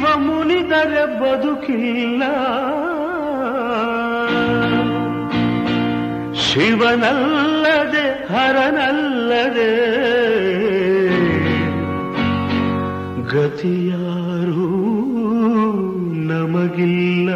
ಮುನಿದರೆ ಬದುಕಿಲ್ಲ ಶಿವನಲ್ಲದೆ ಹರನಲ್ಲದೆ ಗತಿಯಾರೂ ನಮಗಿಲ್ಲ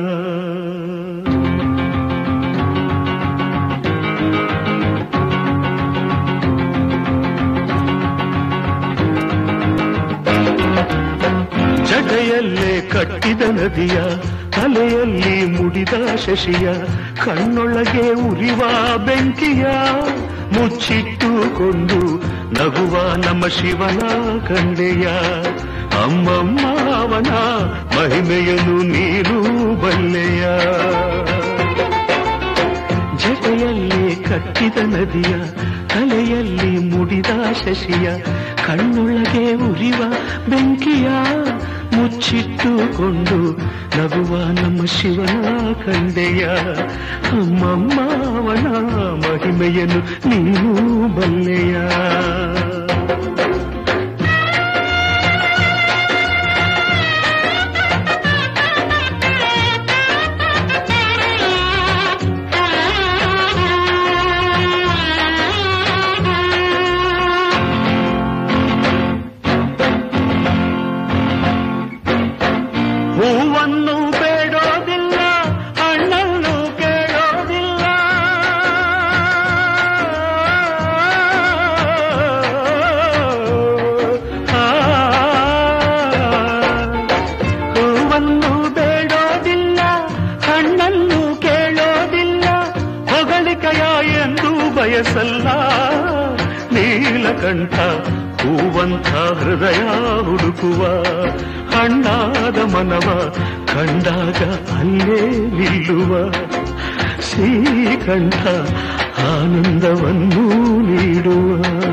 ಜಡೆಯಲ್ಲೇ ಕಟ್ಟಿದ ನದಿಯ ತಲೆಯಲ್ಲಿ ಮುಡಿದ ಶಶಿಯ ಕಣ್ಣೊಳಗೆ ಉರಿವ ಬೆಂಕಿಯ ಮುಚ್ಚಿಟ್ಟುಕೊಂಡು ನಗುವ ನಮ್ಮ ಶಿವನ ಕಂಡೆಯ ಅಮ್ಮಮ್ಮ ಅವನ ಮಹಿಮೆಯನ್ನು ನೀನು ಬಲ್ಲೆಯ ಜಟೆಯಲ್ಲಿ ಕಟ್ಟಿದ ನದಿಯ ತಲೆಯಲ್ಲಿ ಮುಡಿದ ಶಶಿಯ ಕಣ್ಣೊಳಗೆ ಉರಿವ ಬೆಂಕಿಯ ಮುಚ್ಚಿಟ್ಟುಕೊಂಡು ನಗುವ ನಮ್ಮ ಶಿವನ ಕಂಡೆಯ ಅಮ್ಮಮ್ಮ ಅವನ ಮಹಿಮೆಯನ್ನು ನೀನು ಬಲ್ಲೆಯ ಹೂವನ್ನು ಬೇಡೋದಿಲ್ಲ ಹಣ್ಣನ್ನು ಕೇಳೋದಿಲ್ಲ ಆ, ಹೂವನ್ನು ಬೇಡೋದಿಲ್ಲ ಹಣ್ಣನ್ನು ಕೇಳೋದಿಲ್ಲ ಹೊಗಳಿಕೆಯ ಎಂದು ಬಯಸಲ್ಲ ನೀಲಕಂಠ ಹೂವಂತ ಹೃದಯ ಹುಡುಕುವ ಹಣ್ಣಾದ ಮನವ ಕಂಡಾಗ ಅಲ್ಲೇ ನಿಲ್ಲುವ ಶ್ರೀಕಂಠ ಆನಂದವನ್ನು ನೀಡುವ